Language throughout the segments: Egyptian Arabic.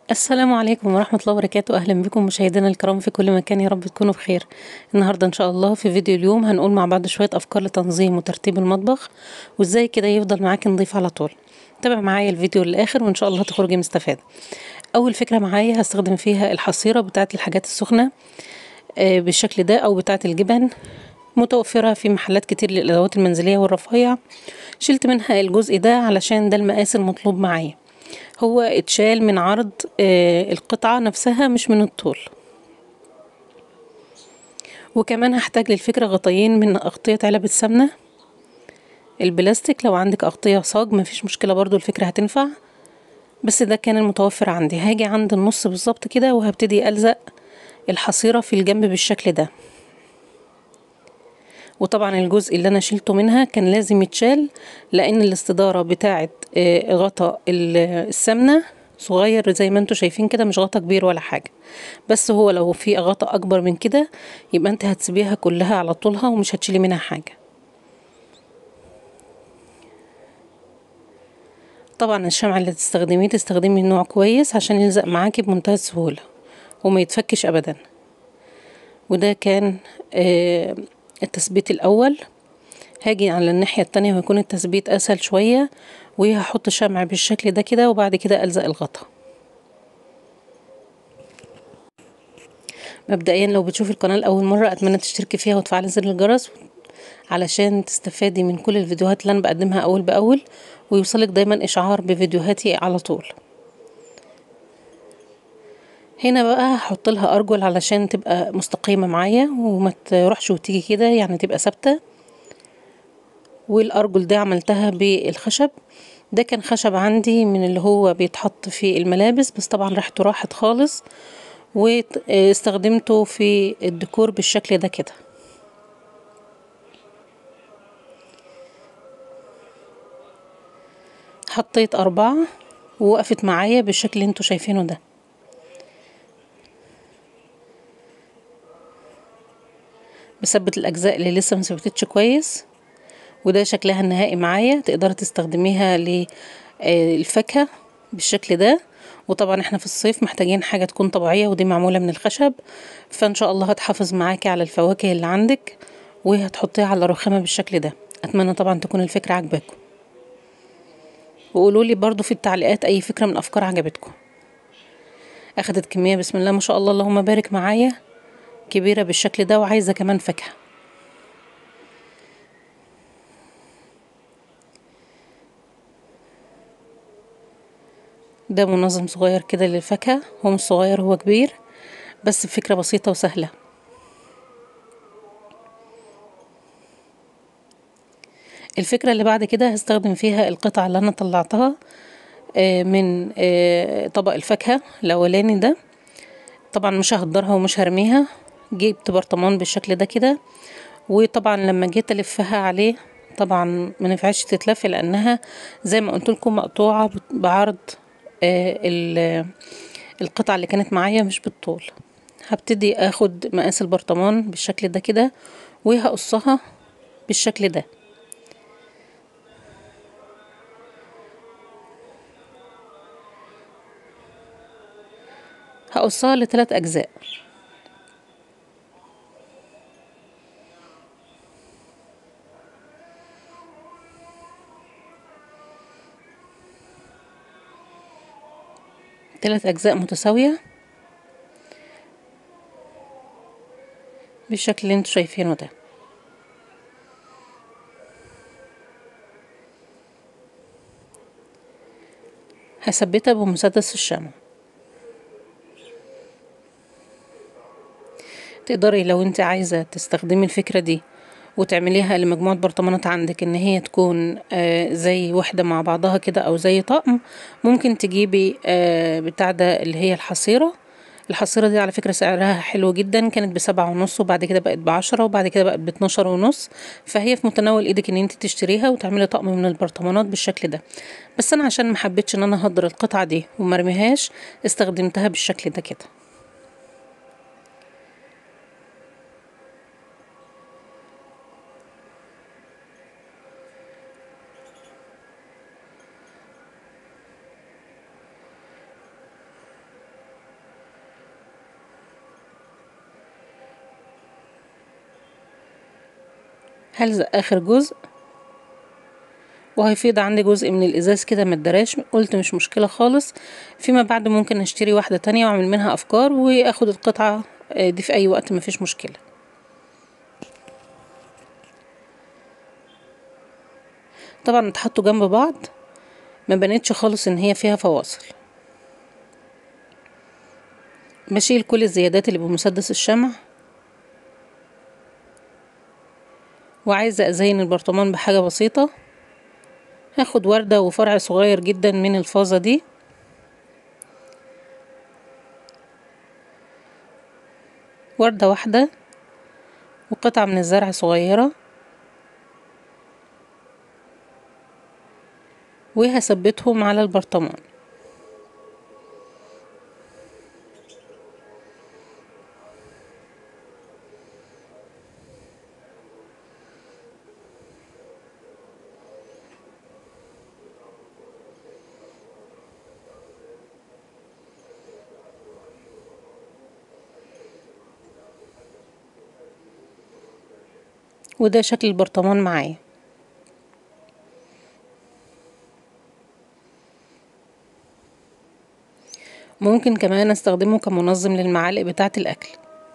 السلام عليكم ورحمة الله وبركاته أهلا بكم مشاهدينا الكرام في كل مكان يا رب تكونوا بخير النهاردة إن شاء الله في فيديو اليوم هنقول مع بعض شوية أفكار لتنظيم وترتيب المطبخ وإزاي كده يفضل معاك نضيف على طول تابع معايا الفيديو للآخر وإن شاء الله تخرجي مستفادة أول فكرة معايا هستخدم فيها الحصيرة بتاعة الحاجات السخنة آه، بالشكل ده أو بتاعة الجبن متوفرة في محلات كتير للأدوات المنزلية والرفايع شلت منها الجزء ده علشان ده المقاس المطلوب معايا هو اتشال من عرض آه، القطعة نفسها مش من الطول وكمان هحتاج للفكرة غطيين من أغطية علب السمنة البلاستيك لو عندك أغطية صاج مفيش مشكلة برضو الفكرة هتنفع بس ده كان المتوفر عندي هاجي عند النص بالظبط كده وهبتدي ألزق الحصيرة في الجنب بالشكل ده وطبعا الجزء اللي انا شلته منها كان لازم يتشال لان الاستدارة بتاعة آه، غطا ال- السمنة صغير زي ما انتوا شايفين كده مش غطا كبير ولا حاجة بس هو لو في غطا اكبر من كده يبقى انت هتسيبيها كلها على طولها ومش هتشيلي منها حاجة طبعا الشمع اللي تستخدميه تستخدمي نوع كويس عشان يلزق معاكي بمنتهى السهولة وما يتفكش ابدا وده كان آه، التثبيت الاول هاجي على الناحية التانية ويكون التثبيت اسهل شوية وهحط شمع بالشكل ده كده وبعد كده الزق الغطا مبدئيا لو بتشوفي القناة لأول مرة أتمنى تشتركي فيها وتفعلي زر الجرس علشان تستفادي من كل الفيديوهات اللي أنا بقدمها أول بأول ويوصلك دايما إشعار بفيديوهاتي على طول هنا بقى هحط لها أرجل علشان تبقى مستقيمة معايا وما تروحش وتيجي كده يعني تبقى ثابتة والأرجل ده عملتها بالخشب ده كان خشب عندي من اللي هو بيتحط في الملابس بس طبعا ريحته راحت خالص واستخدمته في الديكور بالشكل ده كده حطيت أربعة ووقفت معايا بالشكل اللي انتوا شايفينه ده بثبت الأجزاء اللي لسه مثبتتش كويس وده شكلها النهائي معايا تقدري تستخدميها للفاكهة بالشكل ده وطبعا احنا في الصيف محتاجين حاجة تكون طبيعية ودي معمولة من الخشب فان شاء الله هتحافظ معاكي على الفواكه اللي عندك وهتحطيها على رخامة بالشكل ده اتمنى طبعا تكون الفكرة عجباكم وقولوا لي برضو في التعليقات اي فكرة من افكار عجبتكم اخدت كمية بسم الله ما شاء الله اللهم بارك معايا كبيرة بالشكل ده وعايزة كمان فاكهة ده منظم صغير كده للفاكهة هو مش صغير هو كبير بس فكرة بسيطة وسهلة الفكرة اللي بعد كده هستخدم فيها القطعة اللي أنا طلعتها آه، من آه، طبق الفاكهة الأولاني ده طبعا مش ههدرها ومش هرميها جبت برطمان بالشكل ده كده وطبعا لما جيت الفها عليه طبعا ما نفعتش تتلف لانها زي ما قلت لكم مقطوعه بعرض آه، ال- القطعه اللي كانت معايا مش بالطول هبتدي اخد مقاس البرطمان بالشكل ده كده وهقصها بالشكل ده هقصها لثلاث اجزاء ثلاث أجزاء متساوية بالشكل اللي انتوا شايفينه ده هثبتها بمسدس الشمع تقدري لو انت عايزة تستخدمي الفكرة دي وتعمليها لمجموعة برطمانات عندك ان هي تكون آه زي وحدة مع بعضها كده او زي طقم ممكن تجيبي آه بتاع ده اللي هي الحصيرة الحصيرة دي على فكرة سعرها حلو جدا كانت بسبعة ونص وبعد كده بقت بعشرة وبعد كده بقت باتناشر ونص فهي في متناول ايدك ان انت تشتريها وتعملي طقم من البرطمانات بالشكل ده بس انا عشان محبتش ان انا اهدر القطعة دي ومرميهاش استخدمتها بالشكل ده كده هلزق اخر جزء وهيفيض عندي جزء من الازاز كده متدراش قلت مش مشكلة خالص فيما بعد ممكن اشتري واحدة تانية واعمل منها افكار واخد القطعة دي في اي وقت مفيش مشكلة طبعا اتحطوا جنب بعض ما بانتش خالص ان هي فيها فواصل بشيل كل الزيادات اللي بمسدس الشمع وعايزة ازين البرطمان بحاجة بسيطة هاخد وردة وفرع صغير جدا من الفازة دي وردة واحدة وقطعة من الزرع صغيرة وهثبتهم على البرطمان وده شكل البرطمان معايا ممكن كمان استخدمه كمنظم للمعالق بتاعة الاكل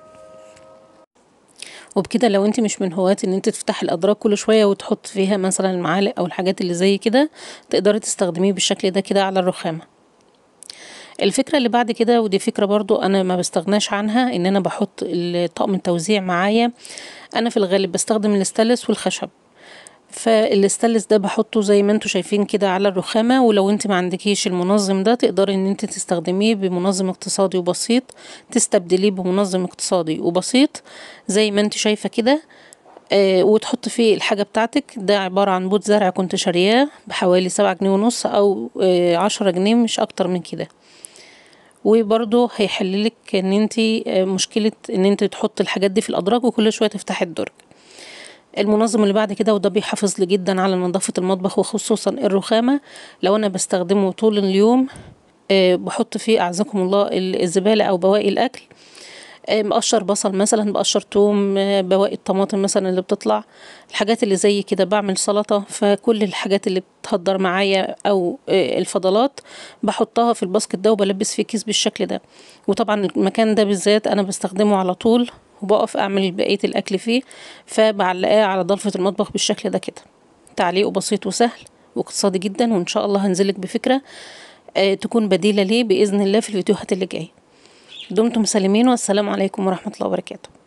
وبكده لو انت مش من هواة ان انت تفتح الادراج كل شوية وتحط فيها مثلا المعالق او الحاجات اللي زي كده تقدري تستخدميه بالشكل ده كده على الرخامة الفكرة اللي بعد كده ودي فكرة برضو انا ما بستغناش عنها ان انا بحط طقم التوزيع معايا انا في الغالب بستخدم الاستانلس والخشب فالاستانلس ده بحطه زي ما انتوا شايفين كده على الرخامة ولو انت ما عندكيش المنظم ده تقدري ان انت تستخدميه بمنظم اقتصادي وبسيط تستبدليه بمنظم اقتصادي وبسيط زي ما انت شايفة كده آه وتحط فيه الحاجة بتاعتك ده عبارة عن بوت زرع كنت شارياه بحوالي سبعة جنيه ونص او آه عشرة جنيه مش اكتر من كده وبرضه هيحللك ان انت آه مشكلة ان انت تحط الحاجات دي في الادراج وكل شوية تفتحي الدرج المنظم اللي بعد كده وده بيحافظ لي جدا على نظافة المطبخ وخصوصا الرخامة لو انا بستخدمه طول اليوم أه بحط فيه اعزكم الله الزبالة او بواقي الاكل أه مقشر بصل مثلا بقشر توم أه بواقي الطماطم مثلا اللي بتطلع الحاجات اللي زي كده بعمل سلطة فكل الحاجات اللي بتهدر معايا او الفضلات بحطها في الباسكت ده وبلبس فيه كيس بالشكل ده وطبعا المكان ده بالذات انا بستخدمه على طول وبقف اعمل بقية الاكل فيه فبعلقاه على ضلفة المطبخ بالشكل ده كده تعليقه بسيط وسهل واقتصادي جدا وان شاء الله هنزلك بفكرة آه تكون بديلة ليه بإذن الله في الفيديوهات اللي جاية دمتم سالمين والسلام عليكم ورحمة الله وبركاته